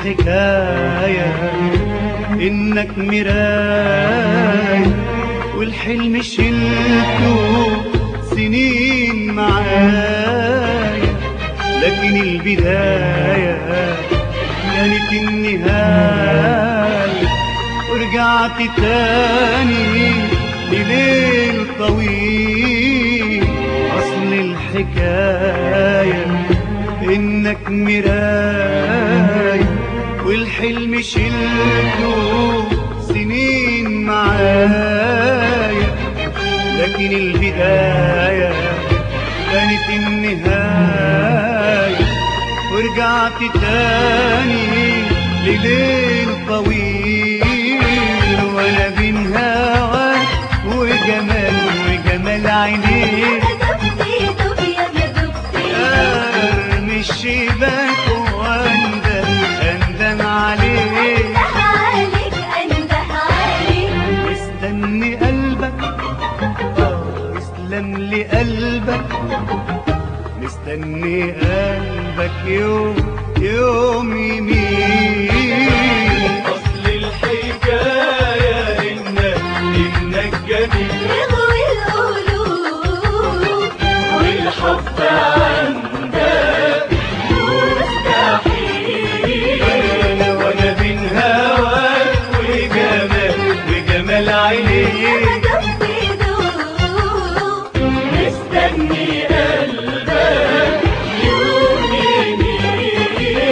الحكاية إنك مراي والحلم شلته سنين معايا لكن البداية كانت النهاية ورجعت تاني لليل طويل أصل الحكاية إنك مراي والحلم شلته سنين معايا لكن البداية كانت النهاية ورجعت تاني لليل طويل وانا بين هواك وجمال وجمال عينيك ارمي الشباك واندم اندم عليك مستني قلبك آه، يسلم لي قلبك مستني قلبك يوم يوم يمين أصل الحكاية إنك إنك جميل والحب عندك مستحيل انا وانا بين هواك وجمال وجمال عينيك مستني قلبك يوم يميل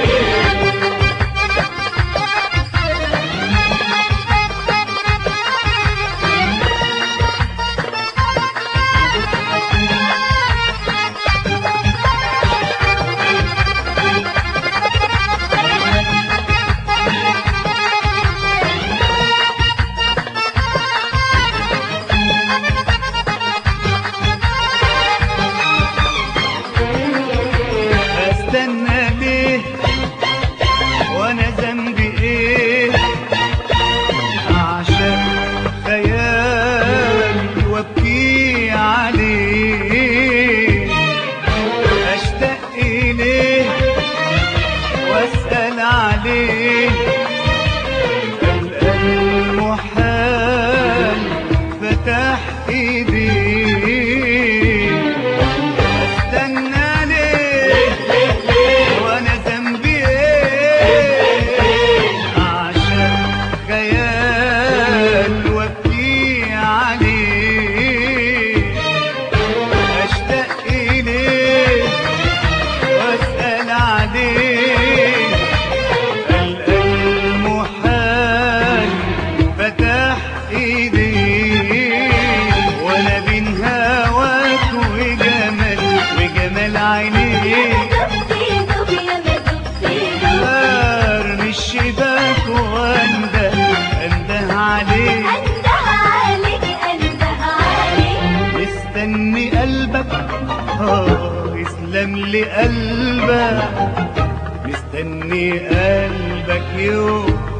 استنى ليه وانا ذنبي ايه اعشق خيال وابكي عليه اشتاق اليه واسال عليه القى المحال فتح ايديه استنى ليه وانا ذنبي ايه عشان خيال وابكي عليه اشتاق اليه واسال عليه القى المحال فتح ايديه وانا بين هواك وجمال وجمال عينيك ارمي الشباك وانده انده عليك مستني قلبك اه يسلم لي قلبك مستني قلبك يوم